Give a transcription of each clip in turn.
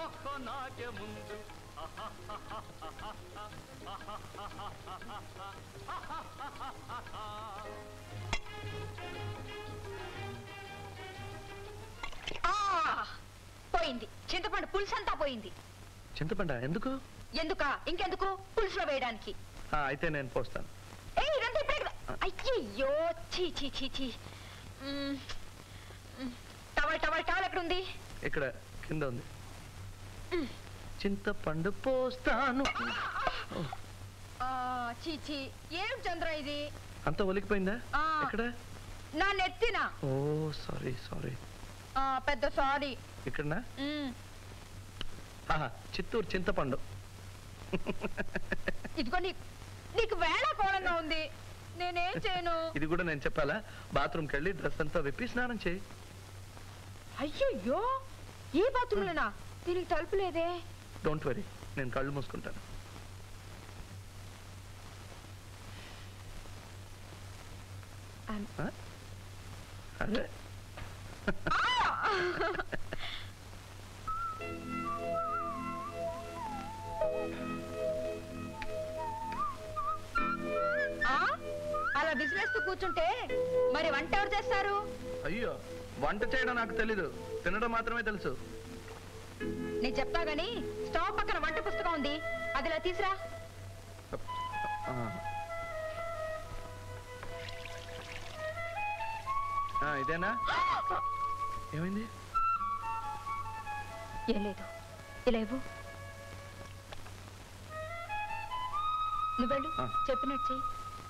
ఓహో నాట్య ముందు ఆ! పోయింది చింతపండు పులుసు అంతా పోయింది చింతపండ ఎందుకు ఎందుక ఇంకెందుకు పులుసులో వేయడానికి ఆ, అయితే నేను పోస్తాను ఏ ఇదంతా ఇప్పుడే కదా అయ్యయ్యో చీ చీ చీ చీ మ్మ్. మ్మ్. టవల్ టవల్ టవల్ ఎక్కడ ఉంది ఇక్కడ కింద ఉంది చింతపండు పోస్తాను ఆ, చీ చీ ఏం చంద్ర ఇది అంత ఒలికిపోయిందా ఆ. ఎక్కడ నా నెత్తిన ఓ సారీ సారీ ఆ, పెద్ద సారీ ఇక్కడనా మ్మ్. ఆహా, చిత్తూరు చింతపండు ఇదిగో నీ నీకు వేళ కోళంగా ఉంది నేనేం చేయను ఇది కూడా నేను చెప్పాలా బాత్రూమ్కి వెళ్ళి డ్రెస్ అంతా విప్పి స్నానం చేయి అయ్యయ్యో ఈ బాత్రూంలోనా దీనికి తలుపు లేదే డోంట్ వరీ నేను కళ్ళు మూసుకుంటాను I'm- ఆ? అరే ఆ? అలా విసిరేస్తూ కూర్చుంటే మరి వంట ఎవరు చేస్తారు అయ్యో వంట చేయడం నాకు తెలీదు తినడం మాత్రమే తెలుసు నేను చెప్తా గాని స్టవ్ పక్కన వంట పుస్తకం ఉంది అది ఇలా తీసురా ఆ. ఆ, ఇదేనా ఏమైంది ఏం లేదు ఇలా ఇవ్వు నువ్వు వెళ్ళు ఆ. చెప్పినట్టు చెయ్యి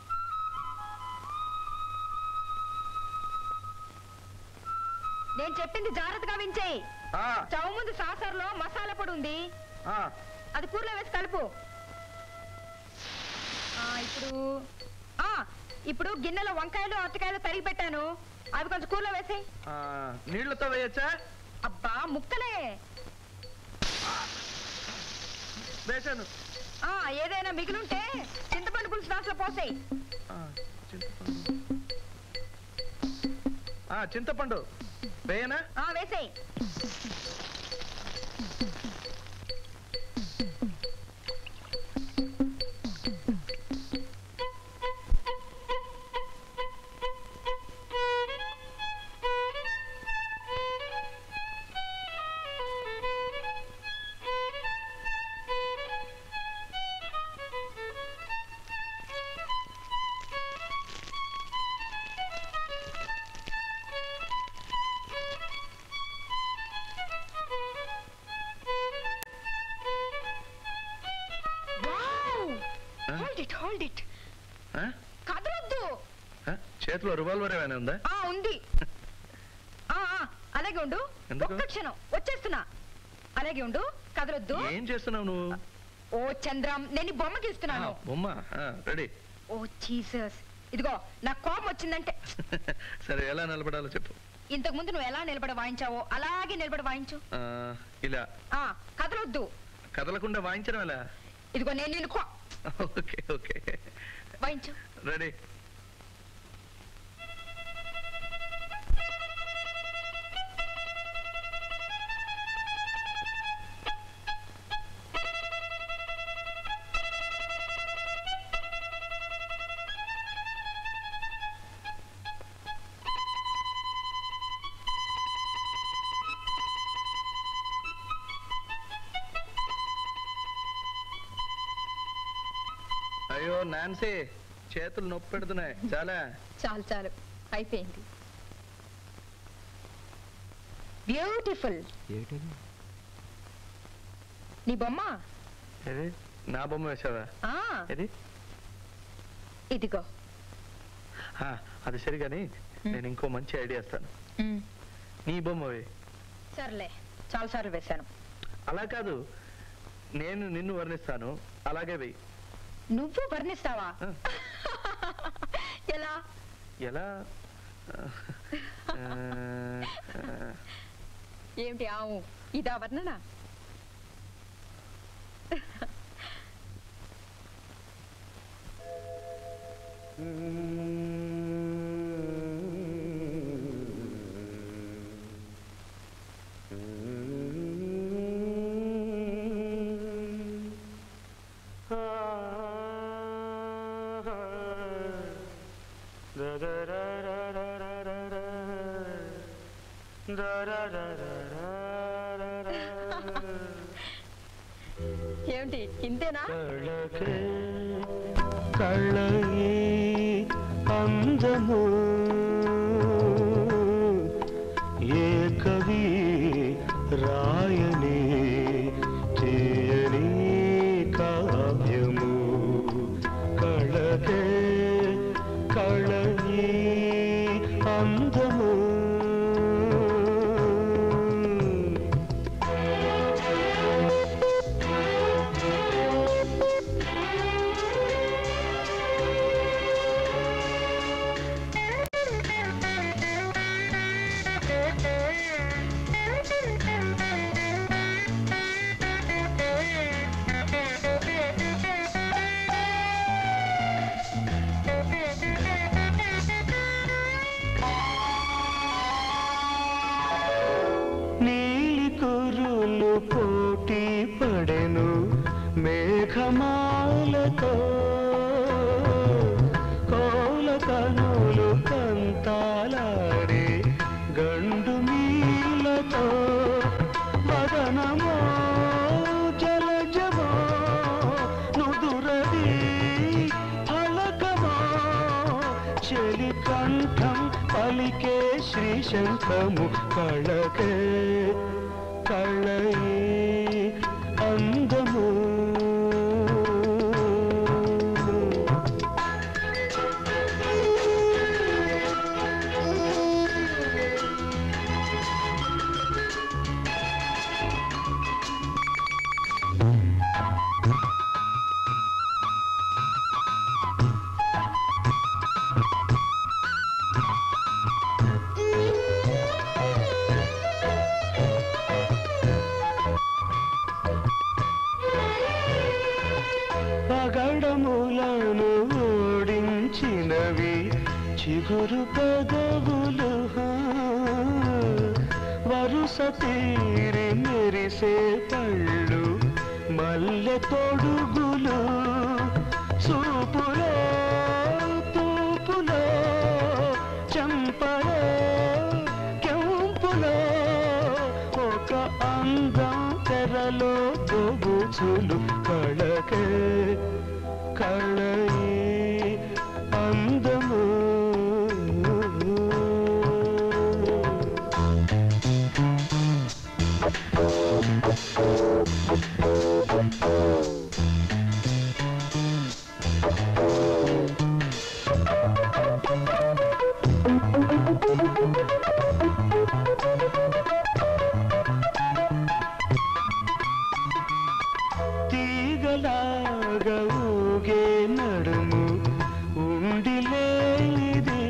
నేను చెప్పింది జాగ్రత్తగా వించేయి ఆ, స్టవ్ ముందు సాసర్లో మసాలా పొడి ఉంది ఆ, అది కూరలో వేసి కలుపు ఆ, ఇప్పుడు ఆ ఇప్పుడు గిన్నెలో వంకాయలు అరటికాయలు తరిగి పెట్టాను అవి కొంచెం కూరలో వేసేయ్ ఆ, నీళ్లతో వేయచ్చా అబ్బా ముక్కలే వేశాను ఆ ఏదైనా మిగిలుంటే చింతపండు పులుసు దాంట్లో పోసేయ్ ఆ, చింతపండు ఆ, చింతపండు వేయనా ఆ వేసేయ్ ఆ? హోల్డ్ ఇట్ హోల్డ్ ఇట్ ఆ? కదలొద్దు ఆ? చేతిలో రివాల్వర్ ఏమైనా ఉందా ఆ ఉంది ఆ ఆ, అలాగే ఉండు ఎందుకు? ఒక్క క్షణం వచ్చేస్తున్నా అలాగే ఉండు కదలొద్దు ఏం చేస్తున్నావు నువ్వు ఓ చంద్రం నేను ఈ బొమ్మకి ఇస్తున్నాను ఆ, బొమ్మ రెడీ ఓ జీసస్ ఇదిగో నాకు కోపం వచ్చిందంటే సరే ఎలా నిలబడాలో చెప్పు ఇంతకు ముందు నువ్వు ఎలా నిలబడి వాయించావో అలాగే నిలబడి వాయించు ఆ, ఇలా ఆ కదలొద్దు కదలకుండా వాయించడం ఎలా ఇదిగో నేను నిన్ను కో- ఓకే ఓకే వాయించు రెడీ అయ్యో నాన్సీ చేతులు నొప్పి పెడుతున్నాయి చాలా చాలు చాలు అయిపోయింది బ్యూటిఫుల్ నీ బొమ్మ ఏది నా బొమ్మ వేసావా ఆ ఏది ఇదిగో ఆ, అది సరి కానీ నేను ఇంకో మంచి ఐడియా ఇస్తాను ఉమ్, నీ బొమ్మవి సర్లే చాలా సార్లు వేశాను అలా కాదు నేను నిన్ను వర్ణిస్తాను అలాగే వెయ్యి నువ్వు వర్ణిస్తావా ఆ. ఎలా ఎలా ఆ, ఆ, ఏమిటి ఆవు ఇదా వర్ణన ఏమిటి ఇంతేనా కళకే కళయే అందము ఏ కవి రాయని చేయని కావ్యము కళకే కళయే అందము నీలి కురులు పోటీ పడెను మేఘమాలతో కోల కనులు కంతాలాడే గండు మీలతో వదనమో జలజమో నుదురది ఫలకమో చెలి కంఠం పలికే శ్రీశంఖము కళకే కళయే అందము పగడములను ఓడించినవి చిగురు పదవులు హా. వరుస తీరి మెరిసే పళ్ళు మల్లె తొడుగులు సూపులో తూపులో చంపలో కెంపులో ఒక అందం తెరలో దొబుచులు కళకే కళయే అందము తీగలాగా ఊగే నడుము ఉండిలేనిది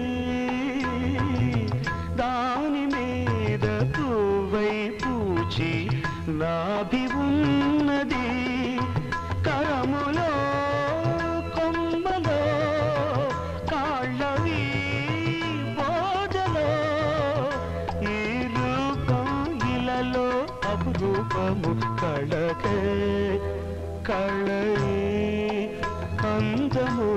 దాని మీద పువ్వై పూచి నాభి ఉన్నది కరములో కొమ్మలో కాళ్ళవి బోజలో ఈ రూపం ఇలలో అపురూపము కళకే కళయే అందము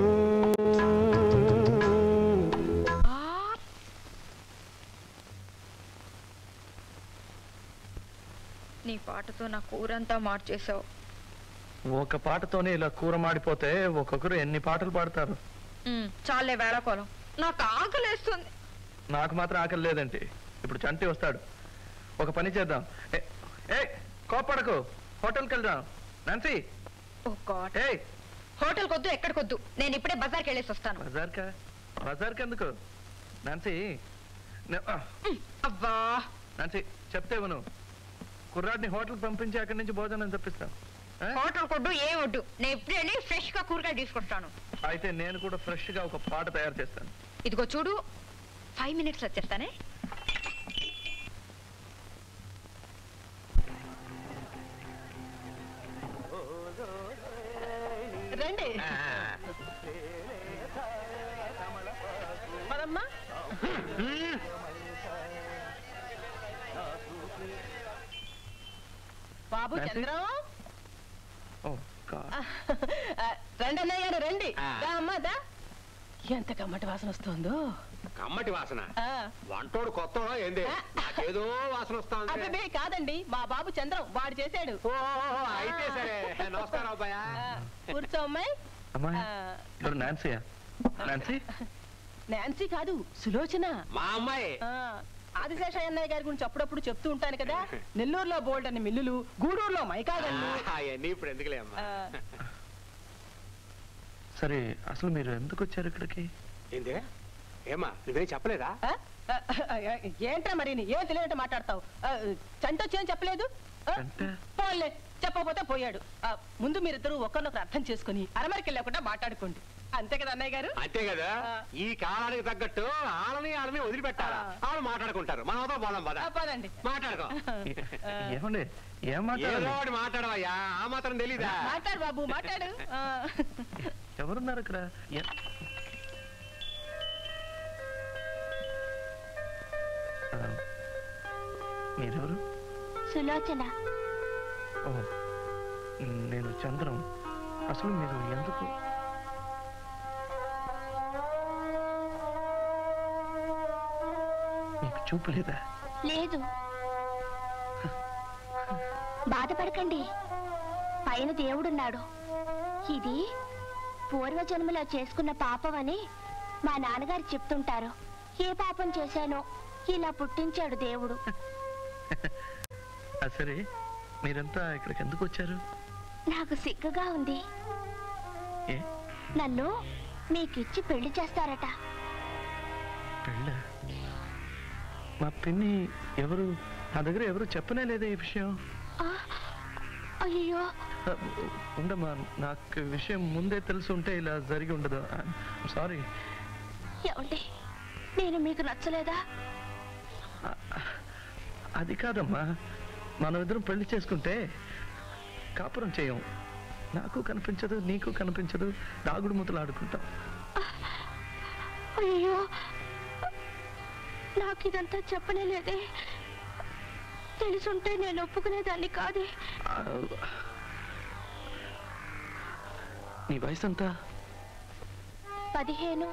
నీ పాటతో నా కూరంతా మార్చేశావు ఒక పాటతోనే ఇలా కూర మాడిపోతే ఒక్కొక్కరు ఎన్ని పాటలు పాడతారు ఉమ్, చాలే వేళకోళం నాకు ఆకలేస్తుంది నాకు మాత్రం ఆకలి లేదండి ఇప్పుడు చంటి వస్తాడు ఒక పని చేద్దాం ఏ, ఏ కోపడకు హోటల్కి వెళ్దాం నాన్సీ ఓ గాడ్ ఏ హోటల్ కొద్దు ఎక్కడికొద్దు నేను ఇప్పుడే బజార్కి వెళ్ళేసి వస్తాను బజార్కా బజార్కి ఎందుకు నాన్సీ నే- ఆ, ఉమ్, అబ్బా నాన్సీ చెప్తే విను కుర్రాడిని హోటల్కి పంపించి అక్కడి నుంచి భోజనం తెప్పిస్తాం ఆ? హోటల్ కొద్దు ఏం వద్దు నేను ఇప్పుడు వెళ్ళి ఫ్రెష్ గా కూరగాయలు తీసుకొస్తాను అయితే నేను కూడా ఫ్రెష్ గా ఒక పాట తయారు చేస్తాను ఇదిగో చూడు ఫైవ్ మినిట్స్ వచ్చేస్తానే రండి పదమ్మా బాబు Nancy? చంద్రం ఓ గాడ్ ఆ, రండి అన్నయ్య గారు రండి దా అమ్మా దా ఎంత కమ్మటి వాసన వస్తుందో కమ్మటి వాసన ఆ, వంటోడు కొత్త ఏంది నాకేదో వాసన వస్తా ఉంది అబ్బే కాదండి మా బాబు చంద్రం వాడు చేశాడు ఓ అయితే సరే నమస్కారం అబ్బాయా ఆ, కూర్చో అమ్మాయి అమ్మా ఆ. ఎవరు నాన్సీయా నాన్సీ నాన్సీ కాదు సులోచన మా అమ్మాయి ఆ, ఆదిశేష అన్నయ్య గారి గురించి అప్పుడప్పుడు చెప్తూ ఉంటాను కదా నెల్లూరులో బోల్డ్ అని మిల్లులు గూడూరులో మైకాగన్లు అవన్నీ ఇప్పుడు ఎందుకులే అమ్మా ఆ, సరే అసలు మీరు ఎందుకు వచ్చారు ఇక్కడికి ఏంది ఏమా నువ్వేం చెప్పలేదా ఆ? ఆ, ఆ, ఏంట్రా మరి నీ ఏం తెలియనట్టు మాట్లాడతావు ఆ, చంట వచ్చేం చెప్పలేదు ఆ? అంటే? పోన్లే చెప్పకపోతే పోయాడు ఆ, ముందు మీరిద్దరూ ఒకరినొకరు అర్థం చేసుకుని అరమరికి వెళ్ళకుండా మాట్లాడుకోండి అంతే కదా అన్నయ్య గారు అంతే కదా ఆ. ఈ కాలానికి తగ్గట్టు ఆడని ఆడని వదిలిపెట్టాలా ఆ. వాళ్ళు మాట్లాడుకుంటారు మనం అవతల పోదాం పద ఆ, పదండి మాట్లాడుకో ఏ- ఏమండి ఏం ఏదో మాట్లాడాలి ఒకటి మాట్లాడవయ్యా ఆ మాత్రం తెలీదా మాట్లాడు బాబు మాట్లాడు ఆ. ఎవరున్నారు ఇక్కడ ఎ- ఆ, మీరెవరు సులోచన ఓ నేను చంద్రం అసలు మీరు ఎందుకు మీకు చూపు లేదా లేదు బాధపడకండి పైన దేవుడున్నాడు ఇది పూర్వజన్మలో చేసుకున్న పాపం అని మా నాన్నగారు చెప్తుంటారు ఏ పాపం చేశానో ఇలా పుట్టించాడు దేవుడు ఆ, సరే మీరంతా ఇక్కడికి ఎందుకు వచ్చారు నాకు సిగ్గుగా ఉంది ఏ నన్ను మీకిచ్చి పెళ్లి చేస్తారట పెళ్ళ మా పిన్ని ఎవరు నా దగ్గర ఎవరు చెప్పనే లేదే ఈ విషయం ఆ, అయ్యో ఆ, ఉండమ్మా నాకు ఈ విషయం ముందే తెలిసి ఉంటే ఇలా జరిగి ఉండదు సారీ ఏమండి నేను మీకు నచ్చలేదా అది కాదమ్మా మనం ఇద్దరం పెళ్లి చేసుకుంటే కాపురం చేయం నాకు కనిపించదు నీకు కనిపించదు దాగుడు మూతలు ఆడుకుంటాం అయ్యో నాకు ఇదంతా చెప్పనే లేదే తెలుసుంటే నేను ఒప్పుకునేదాన్ని కాదే ఆ, నీ వయసు అంతా పదిహేను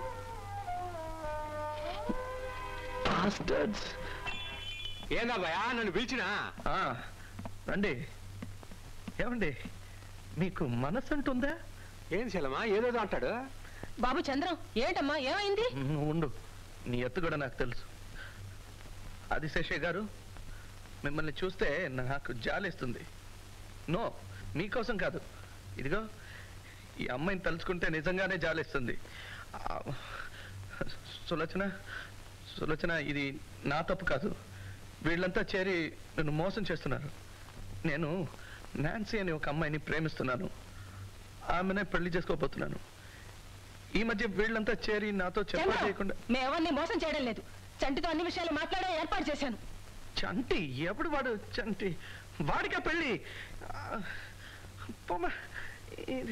Bastards. ఏందబ్బాయా నన్ను పిలిచినా ఆ, రండి ఏమండి మీకు మనసు అంటుందా ఏంది చెల్లమా ఏదేదో అంటాడు బాబు చంద్రం ఏంటమ్మా ఏమైంది నువ్వు ఉండు నీ ఎత్తు కూడా నాకు తెలుసు ఆదిశేషయ్య గారు మిమ్మల్ని చూస్తే నాకు జాలేస్తుంది నో మీకోసం కాదు ఇదిగో ఈ అమ్మాయిని తలుచుకుంటే నిజంగానే జాలేస్తుంది ఆ, సులోచన సులోచన ఇది నా తప్పు కాదు వీళ్ళంతా చేరి నన్ను మోసం చేస్తున్నారు నేను నాన్సీ అనే ఒక అమ్మాయిని ప్రేమిస్తున్నాను ఆమెనే పెళ్లి చేసుకోబోతున్నాను ఈ మధ్య వీళ్ళంతా చేరి నాతో చెప్ప చంద్రం చేయకుండా మేమెవరిని మోసం చేయడం లేదు చంటితో అన్ని విషయాలు మాట్లాడే ఏర్పాటు చేశాను చంటి ఎప్పుడు వాడు చంటి వాడికా పెళ్ళి ఆ, పోమ్మా. ఇది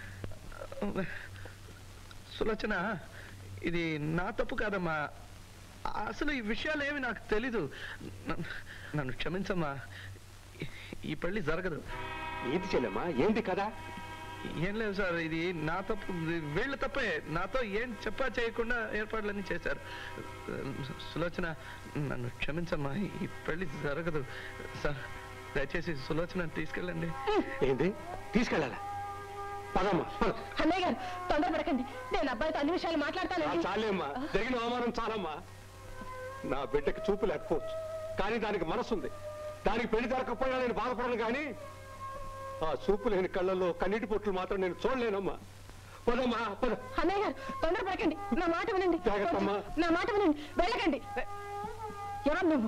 సులోచన ఇది నా తప్పు కాదమ్మా అసలు ఈ విషయాలు ఏమి నాకు తెలీదు నన్ను- నన్ను క్షమించమ్మా ఈ- ఈ పెళ్లి జరగదు ఏంటి చెల్లెమ్మా ఏంటి కదా ఏం లేదు సార్ ఇది నా తప్పు ఇది వీళ్ళ తప్పే నాతో ఏం చెప్పా చేయకుండా ఏర్పాట్లన్నీ చేశారు సులోచన నన్ను క్షమించమ్మా ఈ పెళ్లి జరగదు సార్ దయచేసి సులోచన తీసుకెళ్ళండి ఏంది తీసుకెళ్ళాలా పదమ్మా పద. అన్నయ్య గారు తొందరపడకండి నేను అబ్బాయితో అన్ని విషయాలు ఆ, మాట్లాడతాను చాలేమ్మా జరిగిన అవమానం చాలమ్మా నా బిడ్డకి చూపు లేకపోవచ్చు కానీ దానికి మనసు ఉంది దానికి పెళ్లి జరగకపోయినా నేను బాధపడను కానీ ఆ చూపు లేని కళ్ళల్లో కన్నీటి పొట్లు మాత్రం నేను చూడలేనమ్మా పదమ్మా పద అన్నయ్య గారు తొందరపడకండి నా మాట వినండి జాగ్రత్త అమ్మా. నా మాట వినండి వెళ్ళకండి ఎవరు నువ్వు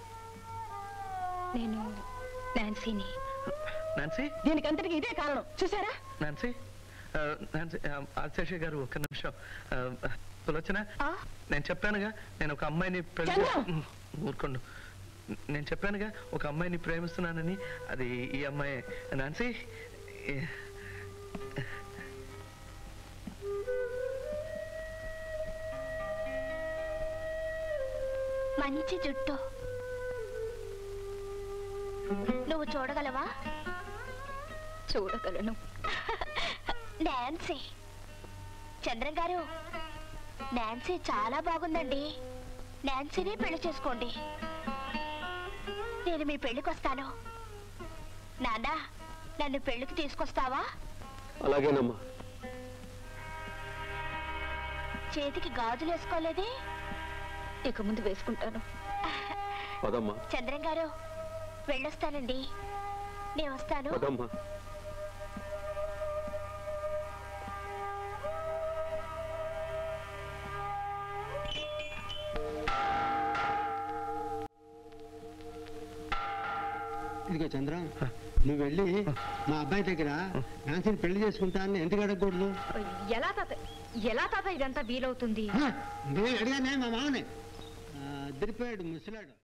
నేను నాన్సీని నాన్సీ దీనికి అంతటికి ఇదే కారణం చూసారా నాన్సీ ఆ, నాన్సీ ఆ, ఆదిశేషయ్య గారు ఒక్క నిమిషం ఆ, సులోచన ఆ? నేను చెప్పానుగా నేను ఒక అమ్మాయిని పెళ్లి చంద్రం! ఉమ్, ఊరుకోండు నేను చెప్పానుగా ఒక అమ్మాయిని ప్రేమిస్తున్నానని అది ఈ అమ్మాయి నాన్సీ ఏ- మంచి జుట్టు నువ్వు చూడగలవా చూడగలను డాన్సీ చంద్రం గారు నాన్సీ చాలా బాగుందండి నాన్సీని పెళ్లి చేసుకోండి నేను మీ పెళ్లికి వస్తాను నాన్న నన్ను పెళ్లికి తీసుకొస్తావా అలాగేనమ్మా చేతికి గాజులు వేసుకోలేదే ఇక ముందు వేసుకుంటాను పదమ్మా చంద్రం గారు వెళ్ళొస్తానండి నేను వస్తాను పదమ్మా ఇదిగో చంద్ర నువ్వు వెళ్ళి మా అబ్బాయి దగ్గర నాన్సీని పెళ్లి చేసుకుంటా అని ఎందుకు అడగకూడదు ఎలా తాత ఎలా తాత ఇదంతా వీలవుతుంది ఆ, నేను అడిగానే మా మామనే ఆ, అదిరిపోయాడు ముసలాడు